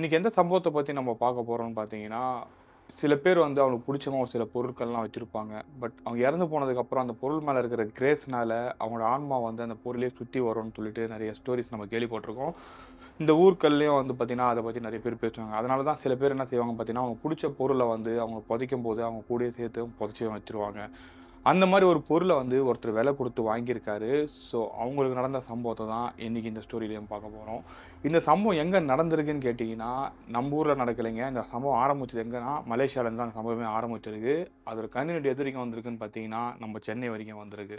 இன்னைக்கு எந்த சம்பவத்தை பற்றி நம்ம பார்க்க போகிறோம்னு பார்த்தீங்கன்னா சில பேர் வந்து அவங்களுக்கு பிடிச்சவங்க ஒரு சில பொருட்கள்லாம் வச்சுருப்பாங்க பட் அவங்க இறந்து போனதுக்கப்புறம் அந்த பொருள் மேலே இருக்கிற கிரேஸ்னால அவங்களோட ஆன்மா வந்து அந்த பொருளே சுற்றி வரும்னு சொல்லிட்டு நிறைய ஸ்டோரிஸ் நம்ம கேள்விப்பட்டிருக்கோம் இந்த ஊர்கள்லேயும் வந்து பார்த்திங்கன்னா அதை பற்றி நிறைய பேர் பேசுவாங்க அதனால தான் சில பேர் என்ன செய்வாங்க பார்த்தீங்கன்னா அவங்க பிடிச்ச பொருளை வந்து அவங்க புதைக்கும் போது அவங்க கூடயே சேர்த்து புதைச்சி வச்சுருவாங்க அந்த மாதிரி ஒரு பொருளை வந்து ஒருத்தர் விலை கொடுத்து வாங்கியிருக்காரு ஸோ அவங்களுக்கு நடந்த சம்பவத்தை தான் இன்றைக்கி இந்த ஸ்டோரியிலையும் பார்க்க போகிறோம் இந்த சம்பவம் எங்கே நடந்திருக்குன்னு கேட்டிங்கன்னா நம்ம ஊரில் நடக்கலைங்க இந்த சம்பவம் ஆரம்பிச்சது எங்கன்னா மலேசியாவிலேருந்து தான் அந்த சம்பவமே ஆரம்பிச்சிருக்கு அதோட கன்னியூட்டி எது வரைக்கும் வந்திருக்குன்னு பார்த்தீங்கன்னா நம்ம சென்னை வரைக்கும் வந்திருக்கு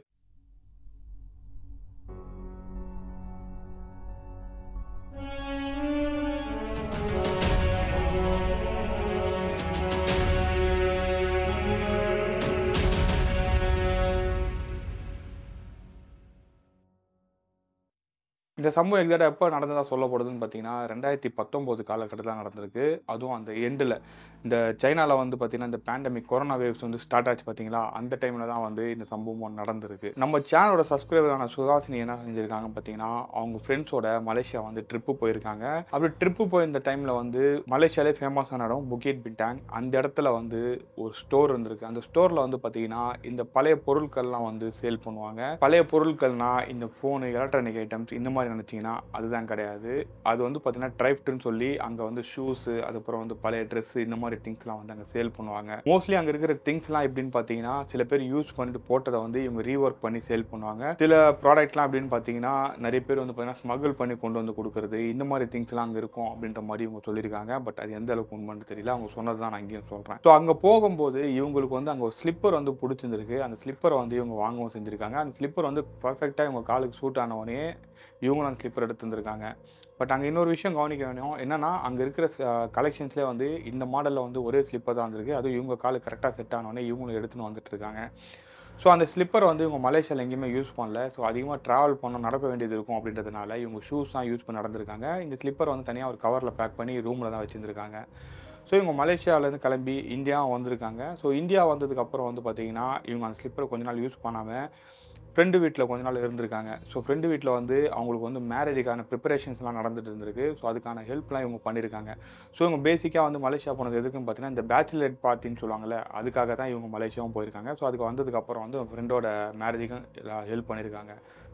இந்த சம்பவம் எக்ஸாக்டாக எப்போ நடந்ததா சொல்லப்படுதுன்னு பார்த்தீங்கன்னா ரெண்டாயிரத்தி பத்தொம்போது காலகட்டத்தில் நடந்திருக்கு அதுவும் அந்த எண்டில் இந்த சைனாவில் வந்து பார்த்தீங்கன்னா இந்த பேண்டமிக் கொரோனா வேவ்ஸ் வந்து ஸ்டார்ட் ஆச்சு பார்த்தீங்களா அந்த டைமில் தான் வந்து இந்த சம்பவம் நடந்திருக்கு நம்ம சேனலோட சப்ஸ்கிரைபரான சுஹாசினி என்ன செஞ்சுருக்காங்க பார்த்தீங்கன்னா அவங்க ஃப்ரெண்ட்ஸோட மலேசியா வந்து ட்ரிப்பு போயிருக்காங்க அப்படி ட்ரிப்பு போயிருந்த டைமில் வந்து மலேசியாலே ஃபேமஸான இடம் புக்கெட் பின்டாங் அந்த இடத்துல வந்து ஒரு ஸ்டோர் இருந்திருக்கு அந்த ஸ்டோரில் வந்து பார்த்தீங்கன்னா இந்த பழைய பொருட்கள்லாம் வந்து சேல் பண்ணுவாங்க பழைய பொருட்கள்னா இந்த ஃபோனு எலக்ட்ரானிக் ஐட்டம்ஸ் இந்த மாதிரி நினச்சிங்கன்னா அதுதான் கிடையாது அது வந்து பார்த்தீங்கன்னா ட்ரைப்டுன்னு சொல்லி அங்கே வந்து ஷூஸு அதுக்கப்புறம் வந்து பழைய ட்ரெஸ்ஸு இந்த மாதிரி திங்ஸ்லாம் வந்து அங்கே சேல் பண்ணுவாங்க மோஸ்ட்லி அங்கே இருக்கிற திங்ஸ்லாம் எப்படின்னு பார்த்தீங்கன்னா சில பேர் யூஸ் பண்ணிட்டு போட்டதை வந்து இவங்க ரீஒர்க் பண்ணி சேல் பண்ணுவாங்க சில ப்ராடக்ட்லாம் அப்படின்னு பார்த்தீங்கன்னா நிறைய பேர் வந்து பார்த்தீங்கன்னா ஸ்மகிள் பண்ணி கொண்டு வந்து கொடுக்குறது இந்த மாதிரி திங்ஸ்லாம் அங்கே இருக்கும் அப்படின்ற மாதிரி இவங்க சொல்லியிருக்காங்க பட் அது எந்த அளவுக்கு உண்மைன்னு தெரியல அவங்க சொன்னது தான் நான் இங்கேயும் சொல்கிறேன் ஸோ அங்கே போகும்போது இவங்களுக்கு வந்து அங்கே ஒரு ஸ்லிப்பர் வந்து பிடிச்சிருந்துருக்கு அந்த ஸ்லிப்பரை வந்து இவங்க வாங்கவும் செஞ்சுருக்காங்க அந்த ஸ்லிப்பர் வந்து பர்ஃபெக்டாக இவங்க காலுக்கு சூட் ஆனவொடனே இவங்களும் அந்த ஸ்லிப்பர் எடுத்து வந்திருக்காங்க பட் அங்கே இன்னொரு விஷயம் கவனிக்க வேணும் என்னன்னா அங்கே இருக்கிற கலெக்ஷன்ஸ்லேயே வந்து இந்த மாடலில் வந்து ஒரே ஸ்லிப்பர் தான் வந்திருக்கு அதுவும் இவங்க காலு கரெக்டாக செட் ஆனோடனே இவங்களும் எடுத்துன்னு வந்துட்டு இருக்காங்க ஸோ அந்த ஸ்லிப்பர் வந்து இவங்க மலேசியாவில் எங்கேயுமே யூஸ் பண்ணல ஸோ அதிகமாக ட்ராவல் பண்ண நடக்க வேண்டியது இருக்கும் அப்படின்றதுனால இவங்க ஷூஸ் தான் யூஸ் பண்ணி நடந்திருக்காங்க இந்த ஸ்லிப்பர் வந்து தனியாக ஒரு கவரில் பேக் பண்ணி ரூமில் தான் வச்சுருந்துருக்காங்க ஸோ இவங்க மலேசியாவிலேருந்து கிளம்பி இந்தியா வந்திருக்காங்க ஸோ இந்தியா வந்ததுக்கப்புறம் வந்து பார்த்தீங்கன்னா இவங்க அந்த ஸ்லிப்பரை கொஞ்ச நாள் யூஸ் பண்ணாமல் ஃப்ரெண்டு வீட்டில் கொஞ்ச நாள் இருந்திருக்காங்க ஸோ ஃப்ரெண்டு வீட்டில் வந்து அவங்களுக்கு வந்து மேரேஜுக்கான ப்ரிப்பரேஷன்ஸ்லாம் நடந்துட்டு இருந்திருக்கு ஸோ அதுக்கான ஹெல்ப்லாம் இவங்க பண்ணியிருக்காங்க ஸோ இவங்க பேசிக்காக வந்து மலேசியா போனது எதுக்குன்னு பார்த்தீங்கன்னா இந்த பேச்சுலர் பார்ட்டின்னு சொல்லுவாங்கல்ல அதுக்காக தான் இவங்க மலேசியாவும் போயிருக்காங்க ஸோ அதுக்கு வந்ததுக்கப்புறம் வந்து ஃப்ரெண்டோட மேரேஜுக்கும் ஹெல்ப் பண்ணியிருக்காங்க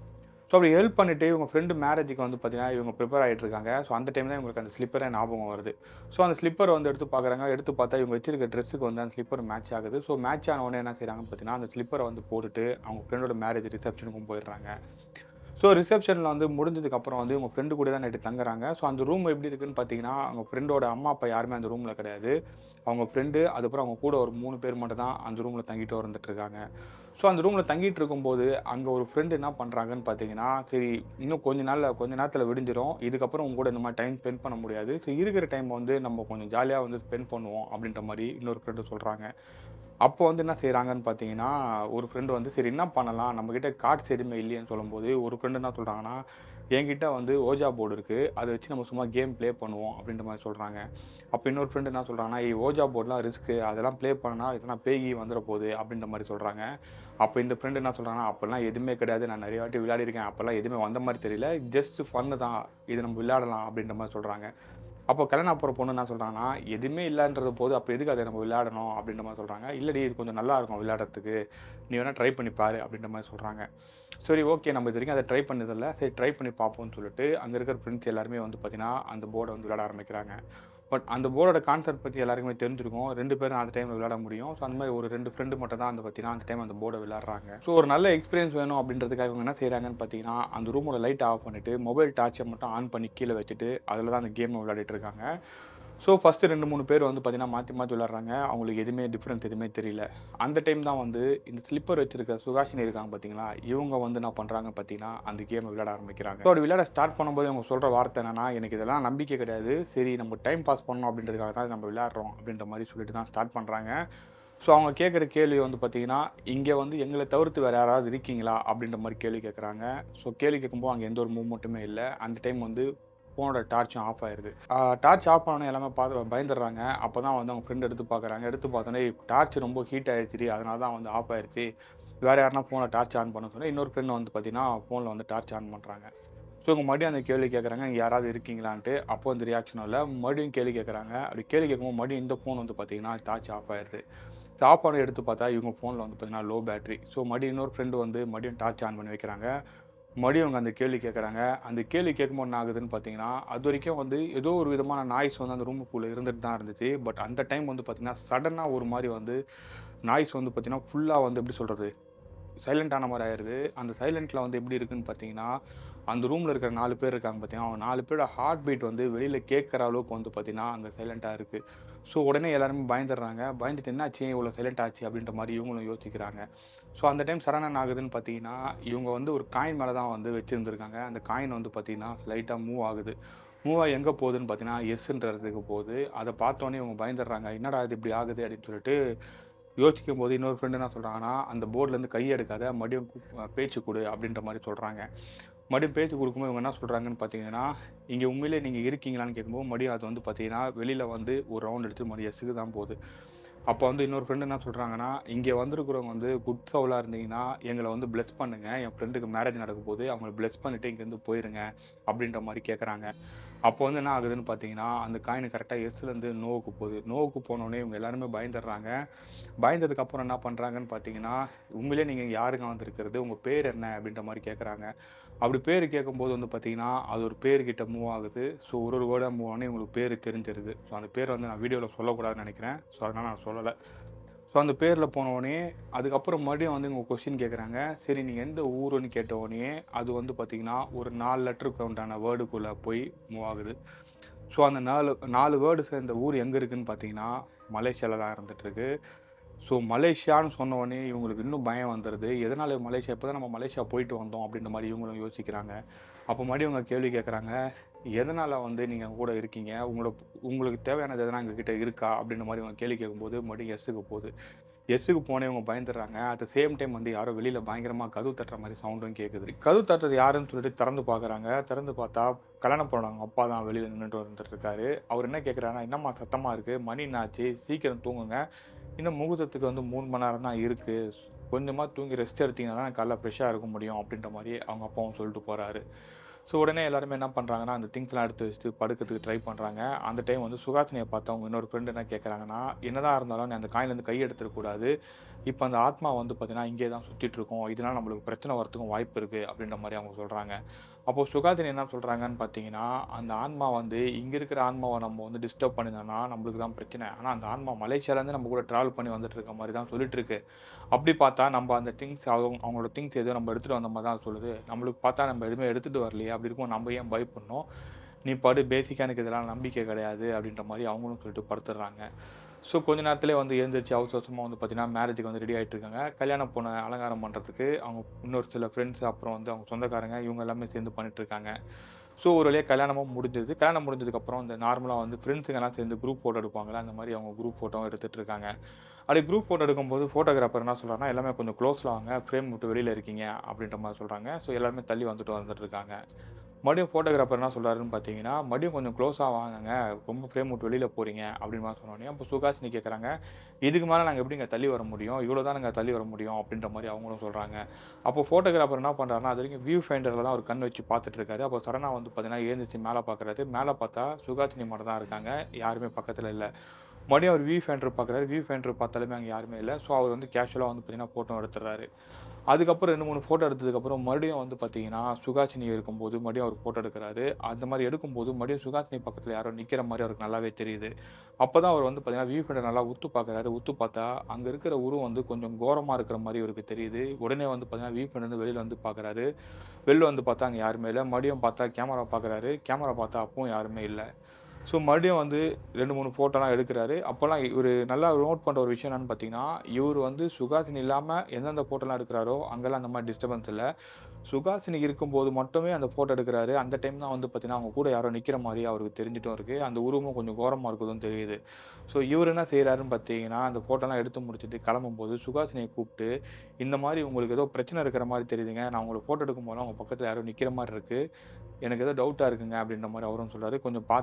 ஸோ அப்படி ஹெல்ப் பண்ணிவிட்டு இவங்க ஃப்ரெண்டு மேரேஜுக்கு வந்து பார்த்தீங்கன்னா இவங்க ப்ரிப்பேர் ஆகிட்டு இருக்காங்க ஸோ அந்த டைம் தான் இவங்களுக்கு அந்த ஸ்லிப்பரே ஞாபகம் வருது ஸோ அந்த ஸ்லிப்பர் வந்து எடுத்து பார்க்குறாங்க எடுத்து பார்த்தா இவங்க வச்சிருக்க ட்ரெஸ்ஸுக்கு வந்து அந்த ஸ்லிப்பர் மேட்ச் ஆகுது ஸோ மேட்ச் ஆன உடனே என்ன செய்கிறாங்கன்னு பார்த்தீங்கன்னா அந்த ஸ்லிப்பரை வந்து போட்டுட்டு அவங்க ஃப்ரெண்டோட மேரேஜ் ரிசப்ஷனுக்கும் போயிடுறாங்க ஸோ ரிசப்ஷனில் வந்து முடிஞ்சதுக்கப்புறம் வந்து இவங்க ஃப்ரெண்டு கூட தான் நைட்டு தங்குறாங்க ஸோ அந்த ரூம் எப்படி இருக்குன்னு பார்த்தீங்கன்னா அவங்க ஃப்ரெண்டோட அம்மா அப்பா யாருமே அந்த ரூமில் கிடையாது அவங்க ஃப்ரெண்டு அதுக்கப்புறம் அவங்க கூட ஒரு மூணு பேர் மட்டும் தான் அந்த ரூமில் தங்கிட்டு வந்துட்டு இருக்காங்க ஸோ அந்த ரூமில் தங்கிட்டு இருக்கும்போது அங்கே ஒரு ஃப்ரெண்டு என்ன பண்ணுறாங்கன்னு பார்த்தீங்கன்னா சரி இன்னும் கொஞ்ச நாளில் கொஞ்ச நேரத்தில் விடிஞ்சிரும் இதுக்கப்புறம் உங்க கூட இந்த மாதிரி டைம் ஸ்பெண்ட் பண்ண முடியாது ஸோ இருக்கிற டைம் வந்து நம்ம கொஞ்சம் ஜாலியாக வந்து ஸ்பெண்ட் பண்ணுவோம் அப்படின்ற மாதிரி இன்னொரு ஃப்ரெண்டு சொல்கிறாங்க அப்போ வந்து என்ன செய்கிறாங்கன்னு பார்த்தீங்கன்னா ஒரு ஃப்ரெண்டு வந்து சரி என்ன பண்ணலாம் நம்மக்கிட்ட கார்ட்ஸ் எதுவுமே இல்லையேன்னு சொல்லும்போது ஒரு ஃப்ரெண்டு என்ன சொல்கிறாங்கன்னா என்கிட்ட வந்து ஓஜா போர்டு இருக்குது அதை வச்சு நம்ம சும்மா கேம் ப்ளே பண்ணுவோம் அப்படின்ற மாதிரி சொல்கிறாங்க அப்போ இன்னொரு ஃப்ரெண்டு என்ன சொல்கிறாங்கன்னா ஏய் ஓஜா போர்ட்லாம் ரிஸ்க்கு அதெல்லாம் ப்ளே பண்ணனா எதனா பேகி வந்துட போகுது அப்படின்ற மாதிரி சொல்கிறாங்க அப்போ இந்த ஃப்ரெண்டு என்ன சொல்கிறாங்கன்னா அப்போல்லாம் எதுவுமே கிடையாது நான் நிறைய வாட்டி விளையாடிருக்கேன் அப்போல்லாம் எதுவுமே வந்த மாதிரி தெரியல ஜஸ்ட் ஃபன்னு தான் இது நம்ம விளையாடலாம் அப்படின்ற மாதிரி சொல்கிறாங்க அப்போ கல்யாணம் போகிற பொண்ணு என்ன சொல்கிறாங்கன்னா எதுவுமே இல்லைன்றது போது அப்போ எதுக்கு அதை நம்ம விளையாடணும் அப்படின்ற மாதிரி சொல்கிறாங்க இல்லடி இது கொஞ்சம் நல்லா இருக்கும் விளையாடுறதுக்கு நீ வேணால் ட்ரை பண்ணி பாரு அப்படின்ற மாதிரி சொல்கிறாங்க சரி ஓகே நம்ம இது வரைக்கும் அதை ட்ரை பண்ணதில்ல சரி ட்ரை பண்ணி பார்ப்போம்னு சொல்லிட்டு அங்கே இருக்கிற ஃப்ரெண்ட்ஸ் எல்லாருமே வந்து பார்த்திங்கன்னா அந்த போர்டை வந்து விளையாட ஆரம்பிக்கிறாங்க பட் அந்த போர்டோட கான்செப்ட் பற்றி எல்லாருக்குமே தெரிஞ்சிருக்கும் ரெண்டு பேரும் அந்த டைமில் விளையாட முடியும் ஸோ அந்த மாதிரி ஒரு ரெண்டு ஃப்ரெண்டு மட்டும் தான் அந்த பார்த்தீங்கன்னா அந்த டைம் அந்த போர்டை விளையாடுறாங்க ஸோ ஒரு நல்ல எக்ஸ்பீரியன்ஸ் வேணும் அப்படின்றதுக்காக இவங்க என்ன செய்கிறாங்கன்னு பார்த்தீங்கன்னா அந்த ரூமோட லைட் ஆஃப் பண்ணிவிட்டு மொபைல் டார்ச்சை மட்டும் ஆன் பண்ணி கீழே வச்சுட்டு அதில் தான் அந்த கேமை விளையாடிட்டு இருக்காங்க ஸோ ஃபஸ்ட்டு ரெண்டு மூணு பேர் வந்து பார்த்தீங்கன்னா மாற்றி மாற்றி விளாட்றாங்க அவங்களுக்கு எதுவுமே டிஃப்ரென்ஸ் எதுவுமே தெரியல அந்த டைம் தான் வந்து இந்த ஸ்லிப்பர் வச்சிருக்க சுகாஷினி இருக்காங்க பார்த்தீங்களா இவங்க வந்து என்ன பண்ணுறாங்க பார்த்தீங்கன்னா அந்த கேமை விளையாட ஆரம்பிக்கிறாங்க ஸோ அப்படி விளையாட ஸ்டார்ட் பண்ணும்போது அவங்க சொல்கிற வார்த்தை என்னன்னா எனக்கு இதெல்லாம் நம்பிக்கை கிடையாது சரி நம்ம டைம் பாஸ் பண்ணணும் அப்படின்றதுக்காக தான் நம்ம விளையாடுறோம் அப்படின்ற மாதிரி சொல்லிட்டு தான் ஸ்டார்ட் பண்ணுறாங்க ஸோ அவங்க கேட்குற கேள்வி வந்து பார்த்தீங்கன்னா இங்கே வந்து எங்களை தவிர்த்து வேறு யாராவது இருக்கீங்களா அப்படின்ற மாதிரி கேள்வி கேட்குறாங்க ஸோ கேள்வி கேட்கும்போது அங்கே எந்த ஒரு மூவ்மெண்ட்டுமே இல்லை அந்த டைம் வந்து ஃபோனோட டார்ச்சும் ஆஃப் ஆயிருது டார்ச் ஆஃப் ஆனோடனே எல்லாமே பார்த்து பயந்துடுறாங்க அப்போ தான் வந்து அவங்க ஃப்ரெண்ட் எடுத்து பார்க்குறாங்க எடுத்து பார்த்தோன்னே டார்ச் ரொம்ப ஹீட் ஆயிடுச்சு அதனால தான் வந்து ஆஃப் ஆயிருச்சு வேறு யாருனா ஃபோனில் டார்ச் ஆன் பண்ண சொன்னால் இன்னொரு ஃப்ரெண்ட் வந்து பார்த்தீங்கன்னா ஃபோனில் வந்து டார்ச் ஆன் பண்ணுறாங்க ஸோ இவங்க மறுபடியும் அந்த கேள்வி கேட்குறாங்க யாராவது இருக்கீங்களான்ட்டு அப்போ அந்த ரியாக்ஷனும் இல்லை மறுபடியும் கேள்வி கேட்குறாங்க அப்படி கேள்வி கேட்கும்போது மறுபடியும் இந்த ஃபோன் வந்து பார்த்தீங்கன்னா டார்ச் ஆஃப் ஆயிடுது ஆஃப் பண்ணி எடுத்து பார்த்தா இவங்க ஃபோனில் வந்து பார்த்தீங்கன்னா லோ பேட்டரி ஸோ மறுபடியும் இன்னொரு ஃப்ரெண்டு வந்து மறுபடியும் டார்ச் ஆன் பண்ணி வைக்கிறாங்க மறுபடியும் அவங்க அந்த கேள்வி கேட்குறாங்க அந்த கேள்வி கேட்கும்போது என்ன ஆகுதுன்னு பார்த்தீங்கன்னா அது வரைக்கும் வந்து ஏதோ ஒரு விதமான நாய்ஸ் வந்து அந்த ரூமுக்குள்ளே இருந்துட்டு தான் இருந்துச்சு பட் அந்த டைம் வந்து பார்த்தீங்கன்னா சடனாக ஒரு மாதிரி வந்து நாய்ஸ் வந்து பார்த்தீங்கன்னா ஃபுல்லாக வந்து எப்படி சொல்கிறது சைலண்ட் ஆன மாதிரி ஆயிடுது அந்த சைலண்ட்டில் வந்து எப்படி இருக்குன்னு பார்த்தீங்கன்னா அந்த ரூமில் இருக்கிற நாலு பேர் இருக்காங்க பார்த்தீங்கன்னா அவங்க நாலு பேரோட ஹார்ட் பீட் வந்து வெளியில் கேட்குற அளவுக்கு வந்து பார்த்தீங்கன்னா அங்கே சைலண்ட்டாக இருக்குது ஸோ உடனே எல்லாருமே பயந்துடுறாங்க பயந்துட்டு என்னாச்சு இவ்வளோ சைலண்ட் ஆச்சு அப்படின்ற மாதிரி இவங்களும் யோசிக்கிறாங்க ஸோ அந்த டைம் சரண் என்ன ஆகுதுன்னு பார்த்தீங்கன்னா இவங்க வந்து ஒரு காயின் மேலே தான் வந்து வச்சுருந்துருக்காங்க அந்த காயின் வந்து பார்த்தீங்கன்னா லைட்டாக மூவ் ஆகுது மூவ் ஆகி எங்கே போகுதுன்னு பார்த்தீங்கன்னா எஸ்ன்றதுக்கு போகுது அதை பார்த்தோன்னே இவங்க பயந்துடுறாங்க என்னடா இது இப்படி ஆகுது அப்படின்னு சொல்லிட்டு யோசிக்கும் போது இன்னொரு ஃப்ரெண்டு என்ன சொல்கிறாங்கன்னா அந்த போர்ட்லேருந்து கையை எடுக்காத மறுபடியும் கூப்- பேச்சு கொடு அப்படின்ற மாதிரி சொல்கிறாங்க மறுபடியும் பேச்சு கொடுக்கும்போது இவங்க என்ன சொல்கிறாங்கன்னு பார்த்தீங்கன்னா இங்கே உண்மையிலே நீங்கள் இருக்கீங்களான்னு கேட்கும்போது மறுபடியும் அது வந்து பார்த்தீங்கன்னா வெளியில் வந்து ஒரு ரவுண்ட் எடுத்து மறுபடியும் எஸ்ஸுக்கு தான் போகுது அப்போ வந்து இன்னொரு ஃப்ரெண்டு என்ன சொல்கிறாங்கன்னா இங்கே வந்திருக்கிறவங்க வந்து குட் சவுலாக இருந்தீங்கன்னா எங்களை வந்து ப்ளெஸ் பண்ணுங்கள் என் ஃப்ரெண்டுக்கு மேரேஜ் நடக்க போகுது அவங்கள ப்ளெஸ் பண்ணிவிட்டு இங்கேருந்து போயிருங்க அப்படின்ற மாதிரி கேட்குறாங்க அப்போ வந்து என்ன ஆகுதுன்னு பார்த்தீங்கன்னா அந்த காயின் கரெக்டாக எஸ்லேருந்து நோவுக்கு போகுது நோவுக்கு போனோடனே இவங்க எல்லாருமே பயந்துடுறாங்க பயந்ததுக்கு அப்புறம் என்ன பண்ணுறாங்கன்னு பார்த்தீங்கன்னா உண்மையிலே நீங்கள் யாருங்க வந்திருக்கிறது உங்கள் பேர் என்ன அப்படின்ற மாதிரி கேட்குறாங்க அப்படி பேர் கேட்கும்போது வந்து பார்த்தீங்கன்னா அது ஒரு பேர்கிட்ட மூவ் ஆகுது ஸோ ஒரு ஒரு வேர்டாக மூவ் ஆனே உங்களுக்கு பேர் தெரிஞ்சிருது ஸோ அந்த பேர் வந்து நான் வீடியோவில் சொல்லக்கூடாதுன்னு நினைக்கிறேன் ஸோ அதனால் நான் சொல்லலை ஸோ அந்த பேரில் போனோடனே அதுக்கப்புறம் மறுபடியும் வந்து உங்கள் கொஸ்டின் கேட்குறாங்க சரி நீங்கள் எந்த ஊருன்னு கேட்ட உடனே அது வந்து பார்த்தீங்கன்னா ஒரு நாலு லெட்டருக்கு உண்டான வேர்டுக்குள்ளே போய் மூவ் ஆகுது ஸோ அந்த நாலு நாலு வேர்டு சேர்ந்த ஊர் எங்கே இருக்குன்னு பார்த்தீங்கன்னா மலேசியாவில் தான் இருந்துகிட்ருக்கு ஸோ மலேசியான்னு சொன்ன உடனே இவங்களுக்கு இன்னும் பயம் வந்துடுது எதனால் மலேசியா இப்போ தான் நம்ம மலேசியா போயிட்டு வந்தோம் அப்படின்ற மாதிரி இவங்களும் யோசிக்கிறாங்க அப்போ மறுபடியும் இவங்க கேள்வி கேட்குறாங்க எதனால் வந்து நீங்கள் கூட இருக்கீங்க உங்களோட உங்களுக்கு தேவையானது எதனா எங்ககிட்ட இருக்கா அப்படின்ற மாதிரி இவங்க கேள்வி கேட்கும்போது மறுபடியும் எஸ்ஸுக்கு போகுது எஸ்ஸுக்கு போனே இவங்க பயந்துடுறாங்க அட் சேம் டைம் வந்து யாரோ வெளியில் பயங்கரமாக கதவு தட்டுற மாதிரி சவுண்டும் கேட்குது கதவு தட்டுறது யாருன்னு சொல்லிட்டு திறந்து பார்க்குறாங்க திறந்து பார்த்தா கல்யாணம் போனவங்க அப்பா தான் வெளியில் நின்றுட்டு வந்துட்டு இருக்காரு அவர் என்ன கேட்குறாருன்னா என்னம்மா சத்தமாக இருக்குது மணி என்னாச்சு சீக்கிரம் தூங்குங்க இன்னும் முகூர்த்தத்துக்கு வந்து மூணு மணி நேரம் தான் இருக்குது கொஞ்சமாக தூங்கி ரெஸ்ட் எடுத்தீங்கன்னா தான் காலைல ஃப்ரெஷ்ஷாக இருக்க முடியும் அப்படின்ற மாதிரி அவங்க அப்பாவும் சொல்லிட்டு போகிறாரு ஸோ உடனே எல்லாருமே என்ன பண்ணுறாங்கன்னா அந்த திங்ஸ்லாம் எடுத்து வச்சுட்டு படுக்கிறதுக்கு ட்ரை பண்ணுறாங்க அந்த டைம் வந்து சுகாசினியை பார்த்து அவங்க இன்னொரு ஃப்ரெண்டு என்ன கேட்குறாங்கன்னா என்னதான் இருந்தாலும் நீ அந்த காயிலேருந்து கை எடுத்துடக்கூடாது இப்போ அந்த ஆத்மா வந்து பார்த்தீங்கன்னா இங்கே தான் சுற்றிட்டு இருக்கோம் இதனால் நம்மளுக்கு பிரச்சனை வரத்துக்கும் வாய்ப்பு இருக்குது அப்படின்ற மாதிரி அவங்க சொல்கிறாங்க அப்போது சுகாசினி என்ன சொல்கிறாங்கன்னு பார்த்தீங்கன்னா அந்த ஆன்மா வந்து இங்கே இருக்கிற ஆன்மாவை நம்ம வந்து டிஸ்டர்ப் பண்ணினோம்னா நம்மளுக்கு தான் பிரச்சனை ஆனால் அந்த ஆன்மா மலேசியாலேருந்து நம்ம கூட ட்ராவல் பண்ணி வந்துட்டு இருக்க மாதிரி தான் சொல்லிட்டு இருக்கு அப்படி பார்த்தா நம்ம அந்த திங்ஸ் அவங்க அவங்களோட திங்ஸ் எதுவும் நம்ம எடுத்துகிட்டு வந்த மாதிரி தான் சொல்லுது நம்மளுக்கு பார்த்தா நம்ம எதுவுமே எடுத்துகிட்டு வரலையே அப்படி இருக்கும் நம்ம ஏன் பயப்படணும் நீ படு பேசிக்காக எனக்கு இதெல்லாம் நம்பிக்கை கிடையாது அப்படின்ற மாதிரி அவங்களும் சொல்லிட்டு படுத்துடுறாங்க ஸோ கொஞ்ச நேரத்திலே வந்து எழுந்திரிச்சு அவசர அவசரமாக வந்து பார்த்தீங்கன்னா மேரேஜுக்கு வந்து ரெடி ஆகிட்டு இருக்காங்க கல்யாணம் பொண்ணை அலங்காரம் பண்ணுறதுக்கு அவங்க இன்னொரு சில ஃப்ரெண்ட்ஸ் அப்புறம் வந்து அவங்க சொந்தக்காரங்க இவங்க எல்லாமே சேர்ந்து பண்ணிட்டு இருக்காங்க ஸோ ஒரு வழியாக கல்யாணமும் முடிஞ்சது கல்யாணம் முடிஞ்சதுக்கப்புறம் இந்த நார்மலாக வந்து ஃப்ரெண்ட்ஸுங்கெல்லாம் சேர்ந்து குரூப் ஃபோட்டோ எடுப்பாங்களா அந்த மாதிரி அவங்க குரூப் ஃபோட்டோவும் எடுத்துகிட்டு இருக்காங்க அப்படி குரூப் ஃபோட்டோ எடுக்கும்போது ஃபோட்டோகிராஃபர் என்ன சொல்கிறாங்கன்னா எல்லாமே கொஞ்சம் க்ளோஸில் வாங்க ஃப்ரேம் விட்டு வெளியில் இருக்கீங்க அப்படின்ற மாதிரி சொல்கிறாங்க ஸோ எல்லாருமே தள்ளி வந்துட்டு வந்துட்டு இருக்காங்க மறுபடியும் ஃபோட்டோகிராஃபர் என்ன சொல்கிறாருன்னு பார்த்தீங்கன்னா மறுபடியும் கொஞ்சம் க்ளோஸாக வாங்குங்க ரொம்ப ஃப்ரேம் விட்டு வெளியில் போகிறீங்க அப்படின்னு மாதிரி சொன்னோடனே அப்போ சுகாசினி கேட்குறாங்க இதுக்கு மேலே நாங்கள் எப்படிங்க தள்ளி வர முடியும் இவ்வளோ தான் நாங்கள் தள்ளி வர முடியும் அப்படின்ற மாதிரி அவங்களும் சொல்கிறாங்க அப்போ ஃபோட்டோகிராஃபர் என்ன பண்ணுறாருன்னா அது வரைக்கும் வியூ ஃபைண்டரில் தான் ஒரு கண் வச்சு பார்த்துட்டு இருக்காரு அப்போ சடனாக வந்து பார்த்தீங்கன்னா ஏந்திரிச்சு மேலே பார்க்குறாரு மேலே பார்த்தா சுகாசினி மட்டும் தான் இருக்காங்க யாருமே பக்கத்தில் இல்லை மறுபடியும் அவர் வியூ ஃபைண்டர் பார்க்குறாரு வியூ ஃபைண்டர் பார்த்தாலுமே அங்கே யாருமே இல்லை ஸோ அவர் வந்து கேஷுவலாக வந்து பார்த்தீங்கன்னா ஃபோட்டோ எடுத்துடுறாரு அதுக்கப்புறம் ரெண்டு மூணு ஃபோட்டோ எடுத்ததுக்கப்புறம் மறுபடியும் வந்து பார்த்தீங்கன்னா சுகாசினி இருக்கும்போது மறுபடியும் அவர் ஃபோட்டோ எடுக்கிறாரு அந்த மாதிரி எடுக்கும்போது மறுபடியும் சுகாசினி பக்கத்தில் யாரோ நிற்கிற மாதிரி அவருக்கு நல்லாவே தெரியுது அப்போ தான் அவர் வந்து பார்த்தீங்கன்னா வியூ ஃபைண்டர் நல்லா உத்து பார்க்குறாரு உத்து பார்த்தா அங்கே இருக்கிற உருவம் வந்து கொஞ்சம் கோரமாக இருக்கிற மாதிரி இவருக்கு தெரியுது உடனே வந்து பார்த்தீங்கன்னா வியூ ஃபைண்டர் வந்து வெளியில் வந்து பார்க்குறாரு வெளில வந்து பார்த்தா அங்கே யாருமே இல்லை மறுபடியும் பார்த்தா கேமரா பார்க்குறாரு கேமரா பார்த்தா அப்பவும் யாருமே இல்லை ஸோ மறுபடியும் வந்து ரெண்டு மூணு ஃபோட்டோலாம் எடுக்கிறாரு அப்போல்லாம் இவர் நல்லா நோட் பண்ணுற ஒரு விஷயம் என்னன்னு பார்த்தீங்கன்னா இவர் வந்து சுகாசினி இல்லாமல் எந்தெந்த ஃபோட்டோலாம் எடுக்கிறாரோ அங்கெல்லாம் அந்த மாதிரி டிஸ்டர்பன்ஸ் இல்லை சுகாசினி இருக்கும்போது மட்டுமே அந்த ஃபோட்டோ எடுக்கிறாரு அந்த டைம் தான் வந்து பார்த்தீங்கன்னா அவங்க கூட யாரோ நிற்கிற மாதிரி அவருக்கு தெரிஞ்சிட்டும் இருக்குது அந்த உருவமும் கொஞ்சம் கோரமாக இருக்குதும் தெரியுது ஸோ இவர் என்ன செய்கிறாருன்னு பார்த்தீங்கன்னா அந்த ஃபோட்டோலாம் எடுத்து முடிச்சுட்டு கிளம்பும்போது சுகாசினியை கூப்பிட்டு இந்த மாதிரி உங்களுக்கு ஏதோ பிரச்சனை இருக்கிற மாதிரி தெரியுதுங்க நான் உங்களுக்கு ஃபோட்டோ எடுக்கும்போது அவங்க பக்கத்தில் யாரோ நிற்கிற மாதிரி இருக்குது எனக்கு ஏதோ டவுட்டாக இருக்குங்க அப்படின்ற மாதிரி அவரும் சொல்கிறாரு கொஞ்சம் பார்த்துக்குங்க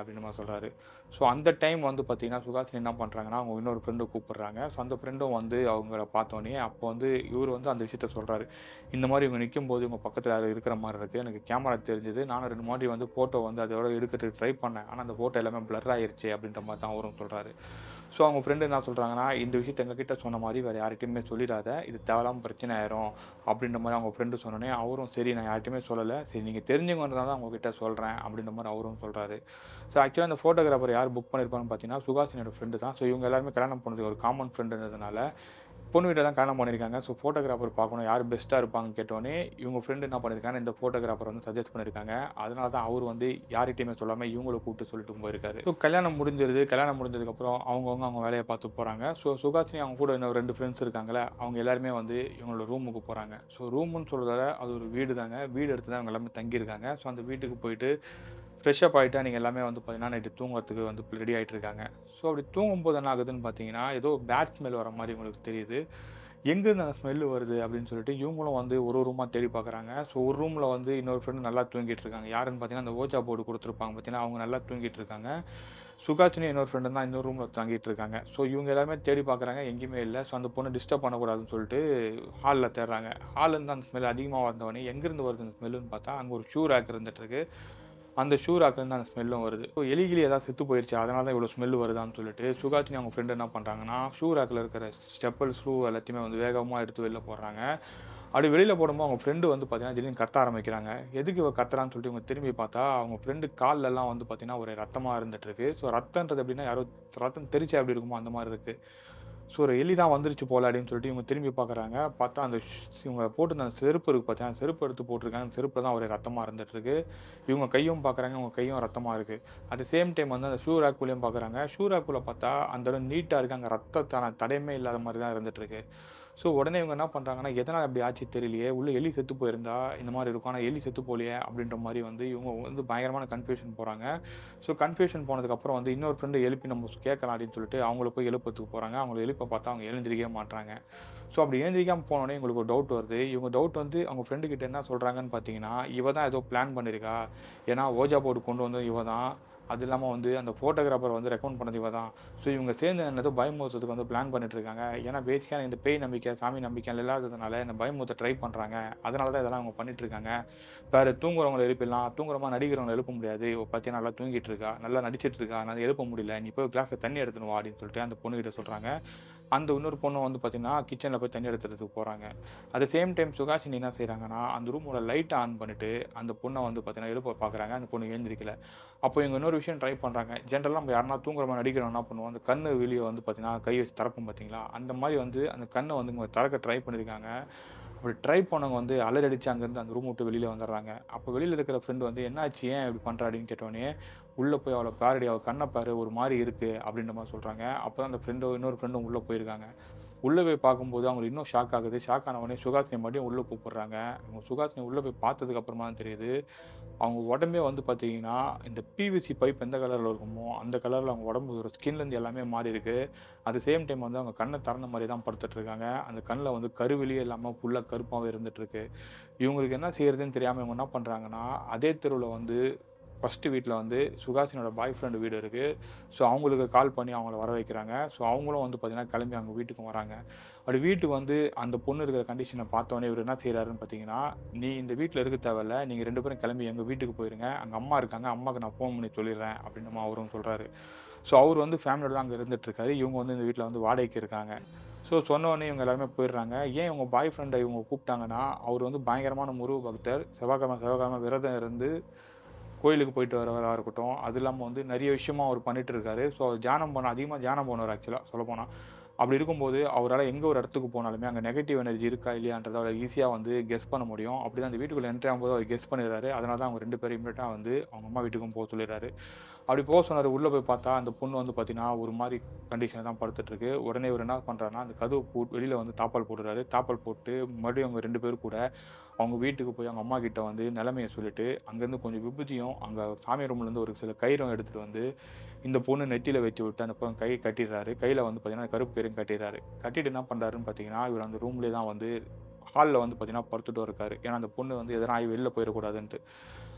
அப்படின்னு மாதிரி சொல்கிறாரு ஸோ அந்த டைம் வந்து பார்த்தீங்கன்னா சுகாசினி என்ன பண்ணுறாங்கன்னா அவங்க இன்னொரு ஃப்ரெண்டை கூப்பிடுறாங்க ஸோ அந்த ஃப்ரெண்டும் வந்து அவங்கள பார்த்தோன்னே அப்போ வந்து இவர் வந்து அந்த விஷயத்த சொல்கிறாரு இந்த மாதிரி இவங்க நிற்கும் போது இவங்க பக்கத்தில் யாரும் இருக்கிற மாதிரி இருக்குது எனக்கு கேமரா தெரிஞ்சது நானும் ரெண்டு மாதிரி வந்து ஃபோட்டோ வந்து அதோட எடுக்கிறதுக்கு ட்ரை பண்ணேன் ஆனால் அந்த ஃபோட்டோ எல்லாமே பிளர் ஆயிருச்சு அப்படின்ற மாதிரி தான் அவரும் சொல்கிறாரு ஸோ அவங்க ஃப்ரெண்டு என்ன சொல்கிறாங்கன்னா இந்த விஷயத்த எங்ககிட்ட சொன்ன மாதிரி வேறு யார்கிட்டையுமே சொல்லிடாத இது தேவையில்லாமல் பிரச்சனை ஆயிரும் அப்படின்ற மாதிரி அவங்க ஃப்ரெண்டு சொன்னோன்னே அவரும் சரி நான் யார்கிட்டையுமே சொல்லலை சரி நீங்கள் தெரிஞ்சவங்கன்றதால தான் உங்ககிட்ட சொல்கிறேன் அப்படின்ற மாதிரி அவரும் சொல்கிறாரு ஸோ ஆக்சுவலாக அந்த ஃபோட்டோகிராஃபர் யார் புக் பண்ணியிருப்பான்னு பார்த்தீங்கன்னா சுகாசினியோட ஃப்ரெண்டு தான் ஸோ இவங்க எல்லாருமே கல்யாணம் பண்ணது ஒரு காமன் ஃப்ரெண்டுன்றதுனால பொண்ணு வீட்டை தான் கல்யாணம் பண்ணியிருக்காங்க ஸோ ஃபோட்டோகிராஃபர் பார்க்கணும் யார் பெஸ்ட்டாக இருப்பாங்கன்னு கேட்டோன்னே இவங்க ஃப்ரெண்டு என்ன பண்ணியிருக்காங்க இந்த ஃபோட்டோகிராஃபர் வந்து சஜஸ்ட் பண்ணியிருக்காங்க அதனால தான் அவர் வந்து யார்கிட்டையுமே சொல்லாமல் இவங்களை கூப்பிட்டு சொல்லிட்டு போயிருக்காரு ஸோ கல்யாணம் முடிஞ்சிருது கல்யாணம் முடிஞ்சதுக்கப்புறம் அவங்கவுங்க அவங்க வேலையை பார்த்து போகிறாங்க ஸோ சுகாசினி அவங்க கூட இன்னும் ரெண்டு ஃப்ரெண்ட்ஸ் இருக்காங்களே அவங்க எல்லாருமே வந்து இவங்களோட ரூமுக்கு போகிறாங்க ஸோ ரூமுன்னு சொல்கிறத அது ஒரு வீடு தாங்க வீடு எடுத்து தான் அவங்க எல்லாமே தங்கியிருக்காங்க ஸோ அந்த வீட்டுக்கு போயிட்டு ஃப்ரெஷ்ஷப் ஆகிட்டா நீங்கள் எல்லாமே வந்து பார்த்தீங்கன்னா நைட்டு தூங்குறதுக்கு வந்து ரெடி ஆகிட்டு இருக்காங்க ஸோ அப்படி தூங்கும்போது என்ன ஆகுதுன்னு பார்த்தீங்கன்னா ஏதோ பேட் ஸ்மெல் வர மாதிரி உங்களுக்கு தெரியுது எங்கேருந்து அந்த ஸ்மெல்லு வருது அப்படின்னு சொல்லிட்டு இவங்களும் வந்து ஒரு ரூமாக தேடி பார்க்குறாங்க ஸோ ஒரு ரூமில் வந்து இன்னொரு ஃப்ரெண்டு நல்லா தூங்கிட்டு இருக்காங்க யாருன்னு பார்த்தீங்கன்னா அந்த ஓஜா போர்டு கொடுத்துருப்பாங்க பார்த்தீங்கன்னா அவங்க நல்லா தூங்கிட்டு இருக்காங்க சுகாச்சினி இன்னொரு ஃப்ரெண்டு தான் இன்னொரு ரூமில் தங்கிட்டு இருக்காங்க ஸோ இவங்க எல்லாருமே தேடி பார்க்குறாங்க எங்கேயுமே இல்லை ஸோ அந்த பொண்ணை டிஸ்டர்ப் பண்ணக்கூடாதுன்னு சொல்லிட்டு ஹாலில் தேடுறாங்க ஹால்லேருந்து அந்த ஸ்மெல் அதிகமாக வந்தவொடனே எங்கேருந்து வருது அந்த ஸ்மெல்லுன்னு பார்த்தா அங்கே ஒரு ஷூ ரேக் இருந்துட்டு இருக்கு அந்த ஷூ ராக்லேருந்து அந்த ஸ்மெல்லும் வருது ஸோ எலிகிளி ஏதாவது செத்து போயிடுச்சு அதனால தான் இவ்வளோ ஸ்மெல் வருதான்னு சொல்லிட்டு சுகாச்சினி அவங்க ஃப்ரெண்டு என்ன பண்ணுறாங்கன்னா ஷூ ராக்கில் இருக்கிற ஸ்டெப்பல் ஷூ எல்லாத்தையுமே வந்து வேகமாக எடுத்து வெளில போடுறாங்க அப்படி வெளியில் போடும்போது அவங்க ஃப்ரெண்டு வந்து பார்த்தீங்கன்னா திடீர்னு கத்த ஆரம்பிக்கிறாங்க எதுக்கு இவ கத்துறான்னு சொல்லிட்டு இவங்க திரும்பி பார்த்தா அவங்க ஃப்ரெண்டு கால்லெல்லாம் வந்து பார்த்தீங்கன்னா ஒரு ரத்தமாக இருந்துட்டு இருக்கு ஸோ ரத்தன்றது எப்படின்னா யாரோ ரத்தம் தெரிச்சா எப்படி இருக்குமோ அந்த மாதிரி இருக்குது ஸோ ஒரு எலி தான் வந்துருச்சு போல அப்படின்னு சொல்லிட்டு இவங்க திரும்பி பார்க்குறாங்க பார்த்தா அந்த ஷ்- இவங்க போட்டு அந்த செருப்பு இருக்குது பார்த்தா அந்த செருப்பு எடுத்து போட்டிருக்காங்க அந்த செருப்பில் தான் ஒரு ரத்தமாக இருந்துட்டு இருக்கு இவங்க கையும் பார்க்குறாங்க இவங்க கையும் ரத்தமாக இருக்குது அட் சேம் டைம் வந்து அந்த ஷூ ரேக்குள்ளேயும் பார்க்குறாங்க ஷூ ரேக்குள்ளே பார்த்தா அந்த இடம் நீட்டாக இருக்குது அங்கே ரத்தத்தான தடையுமே இல்லாத மாதிரி தான் இருந்துட்டு இருக்கு ஸோ உடனே இவங்க என்ன பண்ணுறாங்கன்னா எதனால் அப்படி ஆச்சு தெரியலையே உள்ள எலி செத்து போயிருந்தா இந்த மாதிரி இருக்கும் ஆனால் எலி செத்து போலையே அப்படின்ற மாதிரி வந்து இவங்க வந்து பயங்கரமான கன்ஃபியூஷன் போகிறாங்க ஸோ கன்ஃபியூஷன் போனதுக்கப்புறம் வந்து இன்னொரு ஃப்ரெண்டு எழுப்பி நம்ம கேட்கலாம் அப்படின்னு சொல்லிட்டு அவங்கள போய் எழுப்பத்துக்கு போகிறாங்க அவங்கள எழுப்ப பார்த்தா அவங்க எழுந்திரிக்கவே மாட்டாங்க ஸோ அப்படி எழுந்திரிக்காமல் போனோடனே உங்களுக்கு ஒரு டவுட் வருது இவங்க டவுட் வந்து அவங்க ஃப்ரெண்டு கிட்ட என்ன சொல்கிறாங்கன்னு பார்த்தீங்கன்னா இவ தான் ஏதோ பிளான் பண்ணியிருக்கா ஏன்னா ஓஜா போர்டு கொண்டு வந்து இவ தான் அது இல்லாமல் வந்து அந்த ஃபோட்டோகிராஃபர் வந்து ரெக்கமெண்ட் பண்ணது இவ தான் ஸோ இவங்க சேர்ந்து என்னதோ பயமுறுத்துறதுக்கு வந்து பிளான் பண்ணிட்டு இருக்காங்க ஏன்னா பேசிக்காக இந்த பேய் நம்பிக்கை சாமி நம்பிக்கை இல்லாததுனால இந்த பயமுறுத்த ட்ரை பண்ணுறாங்க அதனால தான் இதெல்லாம் அவங்க பண்ணிட்டு இருக்காங்க வேறு தூங்குறவங்களை எழுப்பிடலாம் தூங்குறமா நடிக்கிறவங்களை எழுப்ப முடியாது இவ பார்த்தீங்கன்னா நல்லா தூங்கிட்டு இருக்கா நல்லா நடிச்சிட்டு இருக்கா நான் எழுப்ப முடியல நீ போய் கிளாஸில் தண்ணி எடுத்துன்னு வா அப்படின்னு சொல்லிட்டு அந்த பொண்ணுகிட்ட சொல்கிறாங்க அந்த இன்னொரு பொண்ணு வந்து பார்த்தீங்கன்னா கிச்சனில் போய் தண்ணி எடுத்துறதுக்கு போகிறாங்க அட் சேம் டைம் சுகாஷினி என்ன செய்கிறாங்கன்னா அந்த ரூமோட லைட்டை ஆன் பண்ணிட்டு அந்த பொண்ணை வந்து பார்த்தீங்கன்னா எழுப்ப பார்க்குறாங்க அந்த பொண்ணு எழுந்திரிக்கல அப்போ இவங்க இன்னொரு விஷயம் ட்ரை பண்ணுறாங்க ஜென்ரலாக நம்ம யாருன்னா தூங்குற மாதிரி நடிக்கிறோம் என்ன பண்ணுவோம் அந்த கண்ணு வெளியே வந்து பார்த்தீங்கன்னா கை வச்சு திறப்போம் பார்த்தீங்களா அந்த மாதிரி வந்து அந்த கண்ணை வந்து இவங்க திறக்க ட்ரை பண்ணியிருக்காங்க அப்படி ட்ரை பண்ணவங்க வந்து அலறி அடிச்சு அங்கேருந்து அந்த ரூம் விட்டு வெளியில் வந்துடுறாங்க அப்போ வெளியில் இருக்கிற ஃப்ரெண்டு வந்து என்னாச்சு ஏன் இப்படி பண்ணுறா அப்படின்னு கேட்டோடனே உள்ளே போய் அவளை பாருடி அவள் கண்ணை பாரு ஒரு மாதிரி இருக்குது அப்படின்ற மாதிரி சொல்கிறாங்க அப்போ தான் அந்த ஃப்ரெண்டு இன்னொரு ஃப்ரெண்டும் உள்ளே போயிருக்காங்க உள்ளே போய் பார்க்கும்போது அவங்களுக்கு இன்னும் ஷாக் ஆகுது ஷாக் ஆன உடனே சுகாசினி மட்டும் உள்ளே கூப்பிடுறாங்க அவங்க சுகாசினி உள்ளே போய் பார்த்ததுக்கு அப்புறமா தான் தெரியுது அவங்க உடம்பே வந்து பார்த்தீங்கன்னா இந்த பிவிசி பைப் எந்த கலரில் இருக்குமோ அந்த கலரில் அவங்க உடம்பு ஒரு ஸ்கின்லேருந்து எல்லாமே மாறி இருக்கு அட் சேம் டைம் வந்து அவங்க கண்ணை திறந்த மாதிரி தான் படுத்துட்டு இருக்காங்க அந்த கண்ணில் வந்து கருவிலியே இல்லாமல் ஃபுல்லாக கருப்பாகவே இருந்துட்டு இருக்கு இவங்களுக்கு என்ன செய்யறதுன்னு தெரியாமல் இவங்க என்ன பண்ணுறாங்கன்னா அதே தெருவில் வந்து ஃபஸ்ட்டு வீட்டில் வந்து சுகாசினோட பாய் ஃப்ரெண்டு வீடு இருக்குது ஸோ அவங்களுக்கு கால் பண்ணி அவங்கள வர வைக்கிறாங்க ஸோ அவங்களும் வந்து பார்த்தீங்கன்னா கிளம்பி அவங்க வீட்டுக்கும் வராங்க அப்படி வீட்டுக்கு வந்து அந்த பொண்ணு இருக்கிற கண்டிஷனை பார்த்தோன்னே இவர் என்ன செய்கிறாருன்னு பார்த்தீங்கன்னா நீ இந்த வீட்டில் இருக்க தேவையில்ல நீங்கள் ரெண்டு பேரும் கிளம்பி எங்கள் வீட்டுக்கு போயிருங்க அங்கே அம்மா இருக்காங்க அம்மாவுக்கு நான் ஃபோன் பண்ணி சொல்லிடுறேன் அப்படின்னு அவரும் சொல்கிறாரு ஸோ அவர் வந்து ஃபேமிலியோட தான் அங்கே இருந்துட்டு இருக்காரு இவங்க வந்து இந்த வீட்டில் வந்து வாடகைக்கு இருக்காங்க ஸோ சொன்ன உடனே இவங்க எல்லாருமே போயிடுறாங்க ஏன் இவங்க பாய் ஃப்ரெண்டை இவங்க கூப்பிட்டாங்கன்னா அவர் வந்து பயங்கரமான முருக பக்தர் செவ்வாய்க்கிழமை செவ்வாய்க்கிழமை விரதம் இருந்து கோயிலுக்கு போயிட்டு வரவராக இருக்கட்டும் அது இல்லாமல் வந்து நிறைய விஷயமா அவர் பண்ணிட்டு இருக்காரு ஸோ அவர் தியானம் பண்ண அதிகமாக தியானம் பண்ணுவார் ஆக்சுவலாக சொல்லப்போனால் அப்படி இருக்கும்போது அவரால் எங்கே ஒரு இடத்துக்கு போனாலுமே அங்கே நெகட்டிவ் எனர்ஜி இருக்கா இல்லையான்றதை அவர் ஈஸியாக வந்து கெஸ் பண்ண முடியும் அப்படி தான் அந்த வீட்டுக்குள்ளே என்ட்ரி ஆகும்போது அவர் கெஸ் பண்ணிடுறாரு அதனால தான் அவங்க ரெண்டு பேரும் இமீடியட்டாக வந்து அவங்க அம்மா வீட்டுக்கும் போக சொல்லிடுறாரு அப்படி போக சொன்னார் உள்ளே போய் பார்த்தா அந்த பொண்ணு வந்து பார்த்தீங்கன்னா ஒரு மாதிரி கண்டிஷனில் தான் படுத்துட்டு இருக்கு உடனே இவர் என்ன பண்ணுறாருன்னா அந்த கதவு போட்டு வெளியில் வந்து தாப்பால் போடுறாரு தாப்பால் போட்டு மறுபடியும் அவங்க ரெண்டு பேரும் கூட அவங்க வீட்டுக்கு போய் அவங்க அம்மா கிட்ட வந்து நிலைமையை சொல்லிட்டு அங்கேருந்து கொஞ்சம் விபூதியும் அங்கே சாமி ரூம்லேருந்து ஒரு சில கயிறும் எடுத்துகிட்டு வந்து இந்த பொண்ணு நெத்தியில் வச்சு விட்டு அந்த பொண்ணு கை கட்டிடுறாரு கையில் வந்து பார்த்தீங்கன்னா கருப்பு கயிறும் கட்டிடுறாரு கட்டிட்டு என்ன பண்ணுறாருன்னு பார்த்தீங்கன்னா இவர் அந்த ரூம்லேயே தான் வந்து ஹாலில் வந்து பார்த்தீங்கன்னா படுத்துட்டு இருக்காரு ஏன்னா அந்த பொண்ணு வந்து எதனா ஆகி வெளில போயிடக்கூடாதுன்ட்டு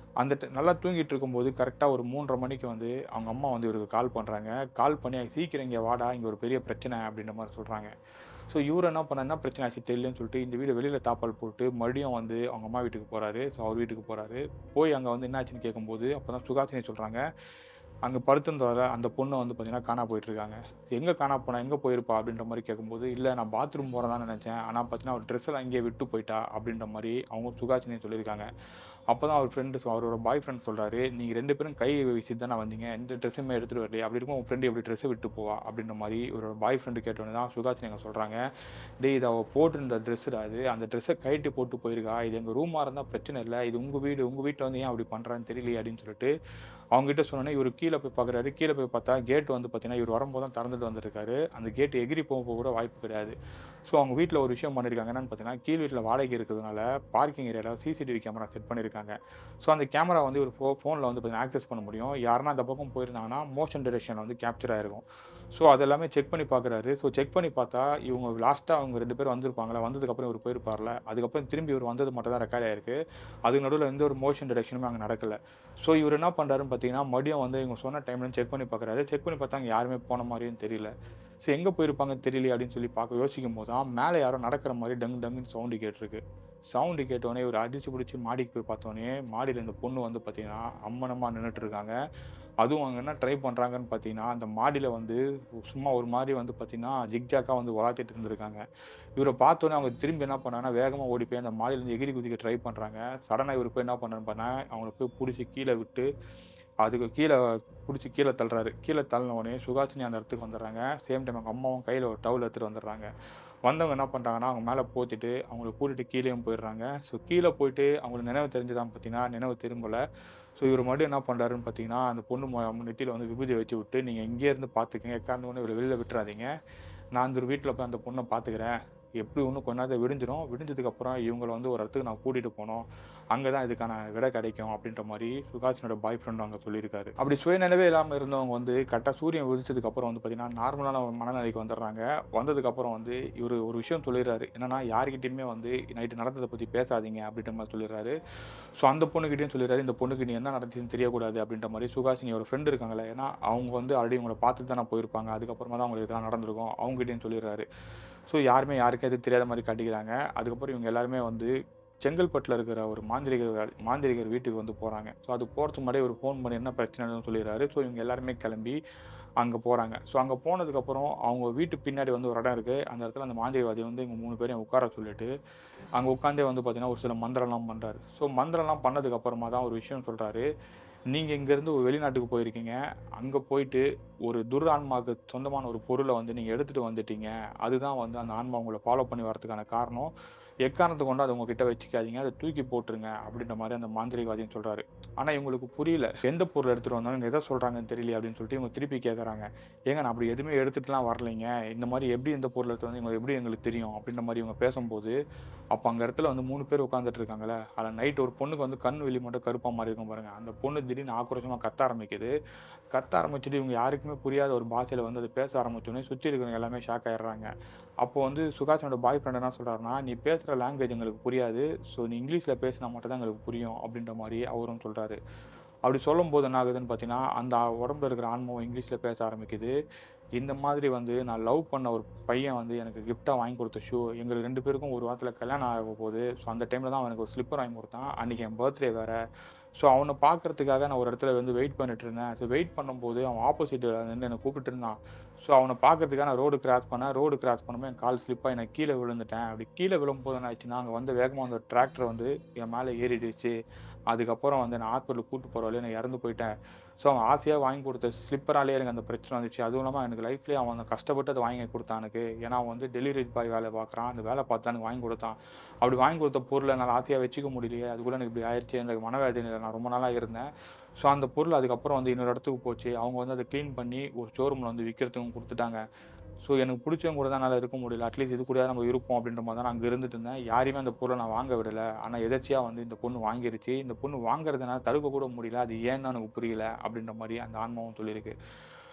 அந்த ட நல்லா தூங்கிட்டு இருக்கும்போது கரெக்டாக ஒரு 3:30 மணிக்கு வந்து அவங்க அம்மா வந்து இவருக்கு கால் பண்ணுறாங்க. கால் பண்ணி "சீக்கிரம் இங்க வாடா, இங்க ஒரு பெரிய பிரச்சனை" அப்படின்ற மாரி சொல்றாங்க. ஸோ இவரு என்ன பண்ணாரு, என்ன பிரச்சனை ஆச்சு தெரியலன்னு சொல்லிட்டு இந்த வீட வெளியில தாப்பால் போட்டு மறுபடியும் வந்து அவங்க அம்மா வீட்டுக்கு போறாரு. ஸோ அவர் வீட்டுக்கு போறாரு. போய் அங்க வந்து என்ன ஆச்சுன்னு கேட்கும்போது, அப்பதான் சுஹாசினி சொல்றாங்க, அங்க படுத்திருந்தால அந்த பொண்ணு வந்து பார்த்தீங்கன்னா காணா போயிட்டுருக்காங்க. "எங்க காணா போனா? எங்க போயிருப்பா?" அப்படின்ற மாரி கேட்கும்போது, "இல்ல நான் பாத்ரூம் போறதான்னு நெனச்சேன். ஆனா பார்த்தீங்கன்னா, அவ ட்ரெஸ் எல்லாம் இங்கேயே விட்டு போயிட்டா" அப்படின்ற மாரி அவங்க சுஹாசினி சொல்லியிருக்காங்க. அப்பதான் அவர் ஃப்ரெண்ட் அவரோட பாய் ஃப்ரெண்ட் சொல்றாரு, "நீங்க 2 பேரும் கை வீசிட்டு தானே வந்தீங்க. எந்த ட்ரெஸ்ஸுமே எடுத்துட்டு வரலையே. அப்படி இருக்கும் உன் ஃப்ரெண்ட் எப்படி ட்ரெஸ்ஸ விட்டு போவா?" அப்படின்ற மாரி இவரோட பாய் ஃப்ரெண்ட் கேட்டோனே தான் சுஹாசினி அங்க சொல்றாங்க, "டேய் இது அவ போட்டிருந்த ட்ரெஸ்ஸுடா இது. அந்த ட்ரெஸ்ஸ கழட்டி போட்டு போயிருக்கா. இது எங்க ரூமா இருந்தா பிரச்சனை இல்ல. இது உங்க வீடு. உங்க வீட்ல வந்து ஏன் அப்படி பண்றான்னு தெரியலையே" அப்படின்னு சொல்லிட்டு அவங்ககிட்ட சொன்னோனே, இவரு கீழ போய் பார்க்குறாரு. கீழ போய் பார்த்தா கேட் வந்து பார்த்தீங்கன்னா, இவரு வரும்போது தான் திறந்துட்டு வந்திருக்காரு. அந்த கேட் எகிறி போக கூட வாய்ப்பு கிடையாது. ஸோ அவங்க வீட்ல ஒரு விஷயம் பண்ணியிருக்காங்க. என்னன்னு பார்த்தீங்கன்னா, கீழ் வீட்ல வாடகைக்கு இருக்கிறதுனால பார்க்கிங் ஏரியால சிசிடிவி கேமரா செட் பண்ணியிருக்காங்க. ஸோ அந்த கேமரா வந்து இவரு ஃபோ ஃபோன்ல வந்து பார்த்தீங்கன்னா ஆக்சஸ் பண்ண முடியும். யாருன்னா அந்த பக்கம் போயிருந்தாங்கன்னா, மோஷன் டிடெக்ஷன்ல வந்து கேப்சர் ஆயிருக்கும். ஸோ அது எல்லாமே செக் பண்ணி பார்க்குறாரு. ஸோ செக் பண்ணி பார்த்தா, இவங்க லாஸ்ட்டா அவங்க 2 பேரும் வந்திருப்பாங்கல்ல. வந்ததுக்கப்புறம் இவரு போயிருப்பார்ல. அதுக்கப்புறம் திரும்பி இவரு வந்தது மட்டும் தான் ரெக்கார்ட் ஆயிருக்கு. அதுக்கு நடுவுல எந்த ஒரு மோஷன் டிடெக்ஷனுமே அங்க நடக்கல. ஸோ இவரு என்ன பண்றாருன்னு பார்த்தீங்கன்னா, மறுபடியும் வந்து இவங்க சொன்ன டைம்ல செக் பண்ணி பார்க்குறாரு. செக் பண்ணி பார்த்தா அங்க யாருமே போன மாரியும் தெரியல. சரி எங்க போயிருப்பாங்கன்னு தெரியலையே அப்படின்னு சொல்லி பார்க்க யோசிக்கும்போது தான், மேல யாரோ நடக்கிற மாரி டங் டங்குன்னு சவுண்ட் கேட்டிருக்கு. சவுண்ட் கேட்டோனே இவரு அதிர்ச்சி புடிச்சு மாடிக்கு போய் பார்த்தோனே, மாடியில இந்த பொண்ணு வந்து பார்த்தீங்கன்னா, அம்மனமா நின்னுட்டு இருக்காங்க. அதுவும் அவங்க என்ன ட்ரை பண்றாங்கன்னு பார்த்தீங்கன்னா, அந்த மாடியில வந்து சும்மா ஒரு மாரி வந்து பார்த்தீங்கன்னா, ஜிக்ஜாக்கா வந்து உலாத்திட்டு இருந்திருக்காங்க. இவர பார்த்தோனே அவங்க திரும்பி என்ன பண்ணாங்கன்னா, வேகமா ஓடி போய் அந்த மாடியிலருந்து எகிறி குதிக்க ட்ரை பண்றாங்க. சடனா இவரு போய் என்ன பண்ணாருன்னு பார்த்தா, அவங்கள போய் புடிச்சு கீழ விட்டு, அதுக்கு கீழ புடிச்சு கீழ தள்ளுறாரு. கீழ தள்ளுன உடனே சுஹாசினி அந்த இடத்துக்கு வந்துடுறாங்க. சேம் டைம் அவங்க அம்மாவும் கையில ஒரு டவல் எடுத்துட்டு வந்துடுறாங்க. வந்தவங்க என்ன பண்றாங்கன்னா, அவங்க மேல போத்திட்டு அவங்கள கூட்டிட்டு கீழயும் போயிடுறாங்க. ஸோ கீழ போயிட்டு அவங்களுக்கு நினைவு தெரிஞ்சுதான்னு பார்த்தீங்கன்னா, நினைவு திரும்பல. ஸோ இவரு மறுபடியும் என்ன பண்றாருன்னு பார்த்தீங்கன்னா, அந்த பொண்ணு மொ நெத்தியில வந்து விபூதிய வச்சு விட்டு, "நீங்க இங்கேயே இருந்து பார்த்துக்கங்க. எக்காரணம் கொண்டும் இவர வெளில விட்டுறாதீங்க. நான் இந்த வீட்ல போய் அந்த பொண்ண பார்த்துக்கிறேன். எப்படி இன்னும் கொஞ்ச நேரத்துல விடிஞ்சிரும். விடிஞ்சதுக்கப்புறம் இவங்கள வந்து ஒரு இடத்துக்கு நான் கூட்டிட்டு போணும். அங்க தான் இதுக்கான விடை கிடைக்கும்" அப்படின்ற மாரி சுஹாசினியோட பாய் ஃப்ரெண்டும் அங்க சொல்லியிருக்காரு. அப்படி சுயநினைவே இல்லாம இருந்தவங்க வந்து கரெக்ட்டா சூரியன் உதிச்சதுக்கப்புறம் வந்து பார்த்தீங்கன்னா, நார்மலான ஒரு மனநிலைக்கு வந்துடுறாங்க. வந்ததுக்கப்புறம் வந்து இவரு ஒரு விஷயம் சொல்லிடுறாரு. என்னன்னா, யார்கிட்டயுமே வந்து நைட்டு நடந்தத பத்தி பேசாதீங்க அப்படின்ற மாரி சொல்லிடுறாரு. ஸோ அந்த பொண்ணுகிட்டயும் சொல்லிடுறாரு, "இந்த பொண்ணுக்கு நீ என்ன நடந்துச்சுன்னு தெரியக்கூடாது" அப்படின்ற மாரி சுஹாசினியோட ஃப்ரெண்ட் இருக்காங்கல்ல. ஏன்னா அவங்க வந்து ஆல்ரெடி இவங்கள பார்த்துட்டு தானே போயிருப்பாங்க. அதுக்கப்புறமா தான் அவங்களுக்கு இதெல்லாம் நடந்திருக்கும். அவங்ககிட்டயும் சொல்லிடுறாரு. ஸோ யாருமே யாருக்கும் எதுவும் தெரியாத மாரி காட்டிக்கிறாங்க. அதுக்கப்புறம் இவங்க எல்லாருமே வந்து செங்கல்பட்டுல இருக்கிற ஒரு மாந்திரீகர் மாந்திரீகர் வீட்டுக்கு வந்து போறாங்க. ஸோ அது போறதுக்கு முன்னாடியே இவரு ஃபோன் பண்ணி என்ன பிரச்சனைன்னு சொல்லிடுறாரு. ஸோ இவங்க எல்லாருமே கிளம்பி அங்க போறாங்க. ஸோ அங்க போனதுக்கப்புறம் அவங்க வீட்டு பின்னாடி வந்து ஒரு இடம் இருக்கு. அந்த இடத்துல அந்த மாந்திரீகவாதி வந்து இவங்க 3 பேரையும் உட்கார சொல்லிட்டு, அங்க உட்காந்தே வந்து பார்த்தீங்கன்னா, ஒரு சில மந்திரம்லாம் பண்றாரு. ஸோ மந்திரம்லாம் பண்ணதுக்கு அப்புறமா தான் ஒரு விஷயம் சொல்றாரு. "நீங்க இங்கேருந்து ஒரு வெளிநாட்டுக்கு போயிருக்கீங்க. அங்க போயிட்டு ஒரு துர் ஆன்மாவுக்கு சொந்தமான ஒரு பொருள வந்து நீங்க எடுத்துட்டு வந்துட்டீங்க. அதுதான் வந்து அந்த ஆன்மா உங்கள ஃபாலோ பண்ணி வரதுக்கான காரணம். எக்காரணத்த கொண்டும் அத உங்ககிட்ட வச்சுக்காதீங்க. அத தூக்கி போட்டுருங்க" அப்படின்ற மாரி அந்த மாந்திரீகவாதியும் சொல்றாரு. ஆனா இவங்களுக்கு புரியல. எந்த பொருள் எடுத்துட்டு வந்தோம், இவங்க எத சொல்றாங்கன்னு தெரியலையே அப்படின்னு சொல்லிட்டு இவங்க திருப்பி கேட்கறாங்க. "ஏங்க நான் அப்படி எதுவுமே எடுத்துட்டுலாம் வரலைங்க. இந்த மாரி எப்படி எந்த பொருள் எடுத்துட்டு வந்தீங்க எப்படி எங்களுக்கு தெரியும்?" அப்படின்ற மாரி இவங்க பேசும்போது, அப்ப அங்க இடத்துல வந்து 3 பேர் உட்கார்ந்துட்டு இருக்காங்கல்ல. அதுல நைட் ஒரு பொண்ணுக்கு வந்து கண் வெளி மட்டும் கருப்பா மாறி இருக்கும் பாருங்க. அந்த பொண்ணு திடீர்னு ஆக்ரோஷமா கத்த ஆரம்பிக்குது. கத்த ஆரம்பிச்சுட்டு இவங்க யாருக்குமே புரியாத ஒரு பாஷையில வந்து அது பேச ஆரம்பிச்சோனே, சுத்தி இருக்கிறவங்க எல்லாமே ஷாக் ஆயிடுறாங்க. அப்போ வந்து சுஹாசினியோட பாய் ஃப்ரெண்ட் என்ன சொல்றாருன்னா, "நீ பேசுற லாங்குவேஜ் எங்களுக்கு புரியாது. ஸோ நீ இங்கிலீஷ்ல பேசினா மட்டும் தான் எங்களுக்கு புரியும்" அப்படின்ற மாரி அவரும் சொல்றாரு. அப்படி சொல்லும்போது என்ன ஆகுதுன்னு பார்த்தீங்கன்னா, அந்த உடம்புல இருக்கிற ஆன்மாவும் இங்கிலீஷ்ல பேச ஆரம்பிக்குது. இந்த மாதிரி வந்து நான் லவ் பண்ண ஒரு பையன் வந்து எனக்கு கிஃப்ட்டா வாங்கி குடுத்த ஷூ. எங்களுக்கு 2 பேருக்கும் ஒரு வாரத்துல கல்யாணம் ஆக போகுது. ஸோ அந்த டைம்ல தான் அவன் எனக்கு ஒரு ஸ்லிப்பர் வாங்கி குடுத்தான். அன்னைக்கு என் பர்த்டே வேற. ஸோ அவன பார்க்கறதுக்காக நான் ஒரு இடத்துல வந்து வெயிட் பண்ணிட்டு இருந்தேன். ஸோ வெயிட் பண்ணும்போது அவன் ஆப்போசிட்ல நின்னு என்ன கூப்பிட்டு இருந்தான். ஸோ அவன பார்க்கறதுக்காக நான் ரோடு கிராஸ் பண்ணேன். ரோடு கிராஸ் பண்ணும்போது என் கால் ஸ்லிப் ஆகி நான் கீழ விழுந்துட்டேன். அப்படி கீழ விழும்போது என்ன ஆச்சுன்னா, அங்க வந்து வேகமா வந்த டிராக்டர் வந்து என் மேல ஏறிடுச்சு. அதுக்கப்புறம் வந்து நான் ஹாஸ்பிட்டலுக்கு கூட்டு போற வழியில நான் இறந்து போயிட்டேன். ஸோ அவன் ஆசையா வாங்கி குடுத்த ஸ்லிப்பராலேயே எனக்கு அந்த பிரச்சனை வந்துச்சு. அதுவும் இல்லாம எனக்கு லைஃப்லயே அவன் கஷ்டப்பட்டு அத வாங்கி குடுத்தான் எனக்கு. ஏன்னா அவன் வந்து டெலிவரி பாய் வேலை பார்க்குறான். அந்த வேலை பார்த்து தான் எனக்கு வாங்கி குடுத்தான். அப்படி வாங்கி குடுத்த பொருள என்னால ஆசையா வச்சுக்க முடியலையே. அதுக்குள்ள எனக்கு இப்படி ஆயிருச்சே. எனக்கு மனவேதனையில நான் ரொம்ப நாளா இருந்தேன். ஸோ அந்த பொருள் அதுக்கப்புறம் வந்து இன்னொரு இடத்துக்கு போச்சு. அவங்க வந்து அத கிளீன் பண்ணி ஒரு ஷோரூம்ல வந்து விக்கிறதுக்கும் குடுத்துட்டாங்க. ஸோ எனக்கு புடிச்சவங்க கூட தான் என்னால இருக்க முடியல. அட்லீஸ்ட் இது கூடயாவது நம்ம இருப்போம் அப்படின்ற மாரி தான் நான் அங்க இருந்துட்டு இருந்தேன். யாரையுமே அந்த பொருள நான் வாங்க விடல. ஆனா எதர்ச்சியா வந்து இந்த பொண்ணு வாங்கிருச்சு. இந்த பொண்ணு வாங்குறத என்னால தடுக்க கூட முடியல. அது ஏன்னு தான் எனக்கு புரியல அப்படின்ற மாரி அந்த ஆன்மாவும் சொல்லியிருக்கு.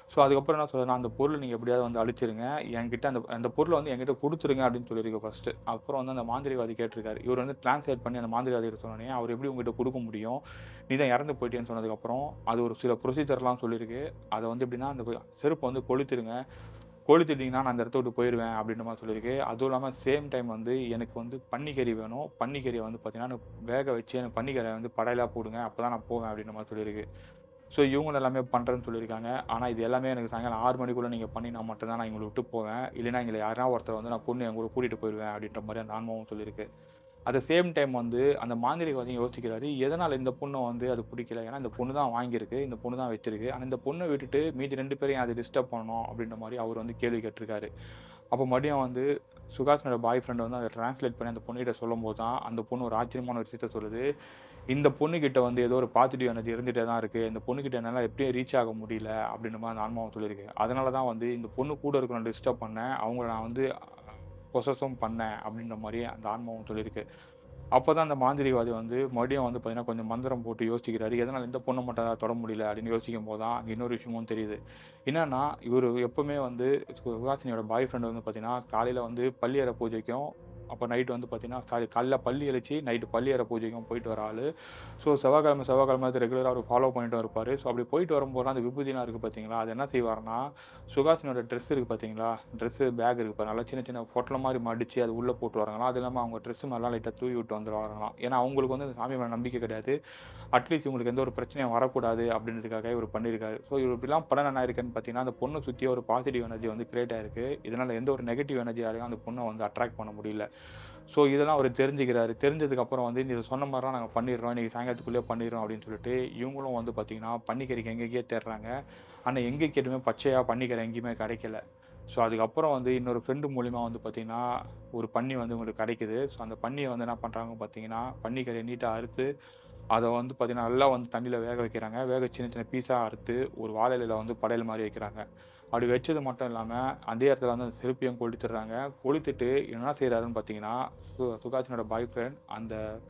ஸோ அதுக்கப்புறம் என்ன சொல்கிறேன்னா அந்த பொருள் நீங்கள் எப்படியாவது வந்து அழிச்சிருங்க என்கிட்ட அந்த அந்த பொருளை வந்து என்கிட்ட கொடுத்துருங்க அப்படின்னு சொல்லியிருக்கு ஃபஸ்ட்டு அப்புறம் வந்து அந்த மாந்திரிவாதி கேட்டிருக்காரு இவர் வந்து டிரான்ஸ்லேட் பண்ணி அந்த மாந்திரிவாதிகிட்ட சொன்னோடனே அவர் எப்படி உங்ககிட்ட கொடுக்க முடியும் நீ தான் இறந்து போயிட்டேன்னு சொன்னதுக்கப்புறம் அது ஒரு சில ப்ரொசீஜர்லாம் சொல்லியிருக்கு அதை வந்து எப்படின்னா அந்த செருப்பை வந்து கொளுத்திருங்க கொளுத்திட்டிங்கன்னா நான் அந்த இடத்த விட்டு போயிடுவேன் அப்படின்ற மாதிரி சொல்லியிருக்கு அதுவும் இல்லாமல் சேம் டைம் வந்து எனக்கு வந்து பன்னிக்கறி வேணும் பன்னிக்கறியை வந்து பார்த்தீங்கன்னா எனக்கு வேக வச்சு எனக்கு பன்னிக்கறியை வந்து படையலாக போடுங்க அப்போ தான் நான் போவேன் அப்படின்ற மாதிரி சொல்லியிருக்கு ஸோ இவங்க எல்லாமே பண்ணுறேன்னு சொல்லியிருக்காங்க ஆனால் இது எல்லாமே எனக்கு சாயங்காலம் ஆறு மணிக்குள்ளே நீங்கள் பண்ணினா மட்டும்தான் நான் எங்களை விட்டு போவேன் இல்லைனா எங்களை யாரா ஒருத்தர் வந்து நான் பொண்ணு எங்க கூட கூட்டிகிட்டு போயிடுவேன் அப்படின்ற மாதிரி அந்த ஆன்மாவும் சொல்லியிருக்கு அட் சேம் டைம் வந்து அந்த மாந்திரிகவாதியும் யோசிக்கிறாரு எதனால் இந்த பொண்ணை வந்து அது பிடிக்கல ஏன்னா இந்த பொண்ணு தான் வாங்கியிருக்கு இந்த பொண்ணு தான் வச்சிருக்கு ஆனால் இந்த பொண்ணை விட்டுட்டு மீதி ரெண்டு பேரையும் அதை டிஸ்டர்ப் பண்ணணும் அப்படின்ற மாதிரி அவர் வந்து கேள்வி கேட்டிருக்காரு அப்போ மறுபடியும் வந்து சுகாஷனோட பாய் ஃப்ரெண்ட் வந்து அதை ட்ரான்ஸ்லேட் பண்ணி அந்த பொண்ணுகிட்ட சொல்லும்போது தான் அந்த பொண்ணு ஒரு ஆச்சரியமான ஒரு விஷயத்த சொல்லுது இந்த பொண்ணுக்கிட்ட வந்து ஏதோ ஒரு பாசிட்டிவ் எனர்ஜி இருந்துகிட்டே தான் இருக்குது இந்த பொண்ணுக்கிட்ட என்னால் எப்படியும் ரீச் ஆக முடியல அப்படின்ற மாதிரி அந்த ஆன்மாவும் சொல்லியிருக்கு அதனால தான் வந்து இந்த பொண்ணு கூட இருக்கிற டிஸ்டர்ப் பண்ணேன் அவங்கள நான் வந்து பொசஸும் பண்ணேன் அப்படின்ற மாதிரி அந்த ஆன்மாவும் சொல்லியிருக்கு அப்போ தான் அந்த மாந்திரிகவாதி வந்து மறுபடியும் வந்து பார்த்தீங்கன்னா கொஞ்சம் மந்திரம் போட்டு யோசிக்கிறாரு எதனால் இந்த பொண்ணை மட்டும் தொட முடியல அப்படின்னு யோசிக்கும் போது தான் அங்கே இன்னொரு விஷயமும் தெரியுது என்னன்னா இவர் எப்பவுமே வந்து சுகாசினியோட பாய் ஃப்ரெண்ட் வந்து பார்த்தீங்கன்னா காலையில் வந்து பள்ளியற பூஜைக்கும் அப்போ நைட்டு வந்து பார்த்தீங்கன்னா சாரி காலைல பள்ளி அழிச்சு நைட்டு பள்ளியற பூஜைக்கும் போயிட்டு வர ஆள் ஸோ செவ்வாய்க்கிழமை செவ்வாய்க்கிழமை ரெகுலராக அவர் ஃபாலோ பண்ணிட்டு இருப்பார் ஸோ அப்படி போயிட்டு வரும்போது அந்த விபூதிலாம் இருக்குது பார்த்தீங்களா அது என்ன செய்வார்னா சுகாசினியோட ட்ரெஸ் இருக்குது பார்த்தீங்களா ட்ரெஸ்ஸு பேக் இருக்குது பாரு நல்லா சின்ன சின்ன பொட்டலை மாதிரி மடித்து அது உள்ளே போட்டு வராங்களாம் அது இல்லாமல் அவங்க ட்ரெஸ்ஸு மேலாம் லைட்டாக தூவி விட்டு வந்துடுவாங்களாம் ஏன்னா அவங்களுக்கு வந்து அந்த சாமி மேலே நம்பிக்கை கிடையாது அட்லீஸ்ட் இவங்களுக்கு எந்த ஒரு பிரச்சனையும் வரக்கூடாது அப்படின்றதுக்காக இவர் பண்ணியிருக்காரு ஸோ இவர் இப்படிலாம் படம் என்ன இருக்குன்னு பார்த்தீங்கன்னா அந்த பொண்ணை சுற்றி ஒரு பாசிட்டிவ் எனர்ஜி வந்து கிரியேட் ஆயிருக்கு இதனால் எந்த ஒரு நெகட்டிவ் எனர்ஜியாலையும் அந்த பொண்ணை வந்து அட்ராக்ட் பண்ண முடியல ஸோ இதெல்லாம் அவர் தெரிஞ்சுக்கிறாரு தெரிஞ்சதுக்கப்புறம் வந்து நீ சொன்ன மாதிரிலாம் நாங்கள் பண்ணிடுறோம் இன்றைக்கி சாயங்காலத்துக்குள்ளே பண்ணிடுறோம் அப்படின்னு சொல்லிட்டு இவங்களும் வந்து பார்த்திங்கன்னா பன்னிக்கறிக்கு எங்கெங்கேயே தேடுறாங்க ஆனால் எங்கே கேட்டுமே பச்சையாக பன்னிக்கறி எங்கேயுமே கிடைக்கல ஸோ அதுக்கப்புறம் வந்து இன்னொரு ஃப்ரெண்டு மூலிமா வந்து பார்த்திங்கன்னா ஒரு பன்னி வந்து உங்களுக்கு கிடைக்குது ஸோ அந்த பன்னியை வந்து என்ன பண்ணுறாங்க பார்த்தீங்கன்னா பன்னிக்கறியை நீட்டாக அறுத்து அதை வந்து பார்த்திங்கன்னா நல்லா வந்து தண்ணியில் வேக வைக்கிறாங்க வேக சின்ன சின்ன பீஸாக அறுத்து ஒரு வாழையில வந்து படையல் மாதிரி வைக்கிறாங்க அப்படி வச்சது மட்டும் இல்லாமல் அதே இடத்துல வந்து அந்த செருப்பையும் கொளுத்துடுறாங்க கொளுத்துட்டு என்ன செய்கிறாருன்னு பார்த்தீங்கன்னா சு சுகாசினோட பாய் ஃப்ரெண்ட் அந்த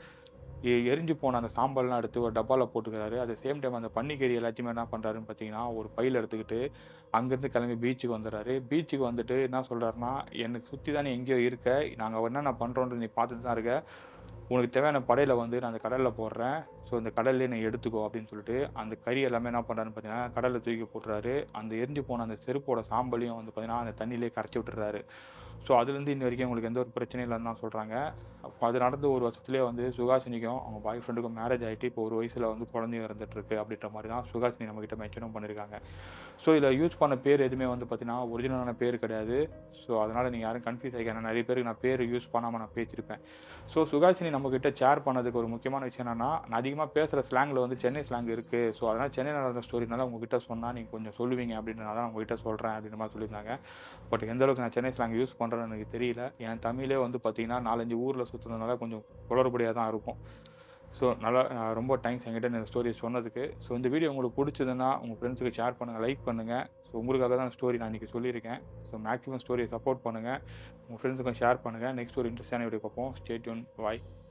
எ- எரிஞ்சு போன அந்த சாம்பல்லாம் எடுத்து ஒரு டப்பாவில் போட்டுக்கிறாரு at the சேம் டைம் அந்த பன்னிக்கறி எல்லாத்தையுமே என்ன பண்ணுறாருன்னு பார்த்தீங்கன்னா ஒரு பையில் எடுத்துக்கிட்டு அங்கேருந்து கிளம்பி பீச்சுக்கு வந்துடுறாரு பீச்சுக்கு வந்துட்டு என்ன சொல்கிறாருன்னா எனக்கு சுற்றி தானே எங்கேயோ இருக்க நாங்கள் என்னென்ன பண்ணுறோன்றது நீ பார்த்துட்டு தான் இருக்க உனக்கு தேவையான படையில வந்து நான் அந்த கடலில் போடுறேன் ஸோ இந்த கடல்லே நீ எடுத்துக்கோ அப்படின்னு சொல்லிட்டு அந்த கறி எல்லாமே என்ன பண்ணுறாருன்னு பார்த்தீங்கன்னா கடலில் தூக்கி போட்டுறாரு அந்த எரிஞ்சு போன அந்த செருப்போட சாம்பலையும் வந்து பார்த்தீங்கன்னா அந்த தண்ணியிலே கரைச்சி விட்டுறாரு ஸோ அதுலேருந்து இன்ன வரைக்கும் உங்களுக்கு எந்த ஒரு பிரச்சனையும் இல்லைன்னு தான் சொல்கிறாங்க அப்போ அது நடந்து ஒரு வருஷத்துலேயே வந்து சுகாசினிக்கும் அவங்க பாய் ஃப்ரெண்டுக்கும் மேரேஜ் ஆகிட்டு இப்போ ஒரு வயசில் வந்து குழந்தையும் இருந்துட்டு இருக்கு அப்படின்ற மாதிரி தான் சுகாசினி நம்மக்கிட்ட மென்ஷனும் பண்ணியிருக்காங்க ஸோ இதில் யூஸ் பண்ண பேர் எதுவுமே வந்து பார்த்தீங்கன்னா ஒரிஜினலான பேர் கிடையாது ஸோ அதனால் நீங்கள் யாரும் கன்ஃபியூஸ் ஆகிக்க நிறைய பேருக்கு நான் பேர் யூஸ் பண்ணாமல் நான் பேசியிருப்பேன் ஸோ சுகாசினி நம்மக்கிட்ட ஷேர் பண்ணதுக்கு ஒரு முக்கியமான விஷயம் என்னன்னா நான் அதிகமாக பேசுகிற ஸ்லாங்கில் வந்து சென்னை ஸ்லாங் இருக்குது ஸோ அதனால் சென்னை நடந்த ஸ்டோரினால உங்ககிட்ட சொன்னால் நீங்கள் கொஞ்சம் சொல்லுவீங்க அப்படின்றனால தான் உங்ககிட்ட சொல்கிறேன் அப்படின்ற மாதிரி சொல்லியிருந்தாங்க பட் எந்த அளவுக்கு நான் சென்னை ஸ்லாங் யூஸ் பண்ணுறேன்னு எனக்கு தெரியல என் தமிழே வந்து பார்த்தீங்கன்னா நாலஞ்சு ஊரில் சுற்றுனதுனால கொஞ்சம் குளறுபடியாக தான் இருக்கும் ஸோ நல்லா அஹ் ரொம்ப தேங்க்ஸ் என்கிட்ட இந்த ஸ்டோரி சொன்னதுக்கு ஸோ இந்த வீடியோ உங்களுக்கு பிடிச்சதுன்னா உங்கள் ஃப்ரெண்ட்ஸுக்கு ஷேர் பண்ணுங்கள் லைக் பண்ணுங்கள் ஸோ உங்களுக்காக தான் ஸ்டோரி நான் இன்றைக்கி சொல்லியிருக்கேன் ஸோ மேக்ஸிமம் ஸ்டோரியை சப்போர்ட் பண்ணுங்கள் உங்கள் ஃப்ரெண்ட்ஸுக்கும் ஷேர் பண்ணுங்கள் நெக்ஸ்ட் ஒரு இன்ட்ரெஸ்டான வீடியோ பார்ப்போம் ஸ்டேட்யூன் பாய்